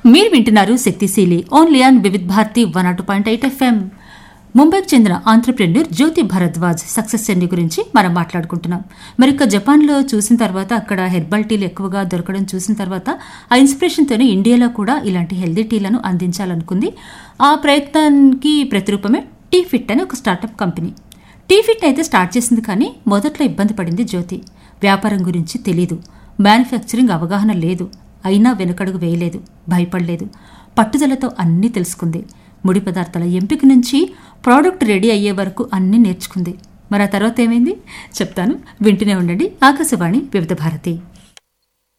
మీరు వింటున్నారు Shaktishali only on Vividh Bharati one naught point eight FM ముంబైకి చెందిన entrepreneur Jyoti Bharadwaj success journey గురించి మనం మాట్లాడుకుంటున్నాం మరి ఇక జపాన్లో చూసిన తర్వాత అక్కడ హెర్బల్ టీలు ఎక్కువగా దొరకడం చూసిన తర్వాత ఆ ఇన్స్పిరేషన్తోనే ఇండియాలో కూడా ఇలాంటి హెల్దీ టీలను అందించాలనుకుంది ఆ ప్రయత్నానికి ప్రతిరూపమే టీ ఫిట్ అనే ఒక స్టార్టప్ కంపెనీ టీ ఫిట్ అయితే స్టార్ట్ చేసింది కానీ మొదట్లో ఇబ్బంది పడింది జ్యోతి వ్యాపారం గురించి తెలీదు మ్యానుఫ్యాక్చరింగ్ అవగాహన లేదు అయినా వెనుకడుగు వేయలేదు భయపడలేదు పట్టుదలతో అన్నీ తెలుసుకుంది ముడి పదార్థాల ఎంపిక నుంచి ప్రోడక్ట్ రెడీ అయ్యే వరకు అన్నీ నేర్చుకుంది మరి ఆ తర్వాత ఏమైంది చెప్తాను వింటూనే ఉండండి ఆకాశవాణి వివిధ భారతి